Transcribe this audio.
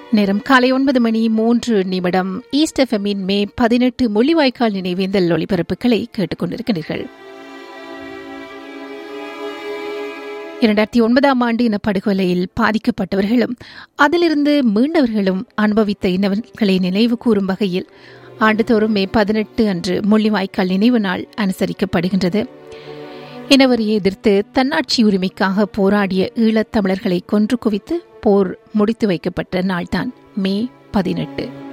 நேரம் காலை ஒன்பது மணி மூன்று நிமிடம் ஈஸ்ட் எஃப்எம்மின் மே பதினெட்டு முள்ளிவாய்க்கால் நினைவேந்தல் ஒளிபரப்புகளை கேட்டுக்கொண்டிருக்கிறீர்கள் இரண்டாயிரத்தி ஒன்பதாம் ஆண்டு இனப்படுகொலையில் பாதிக்கப்பட்டவர்களும் அதிலிருந்து மீண்டவர்களும் அனுபவித்த இனவர்களை நினைவு கூறும் வகையில் ஆண்டுதோறும் மே பதினெட்டு அன்று முள்ளிவாய்க்கால் நினைவு நாள் அனுசரிக்கப்படுகின்றது இனவரியை எதிர்த்து தன்னாட்சி உரிமைக்காக போராடிய ஈழத் தமிழர்களை கொன்று குவித்து போர் முடித்து வைக்கப்பட்ட நாள்தான் மே பதினெட்டு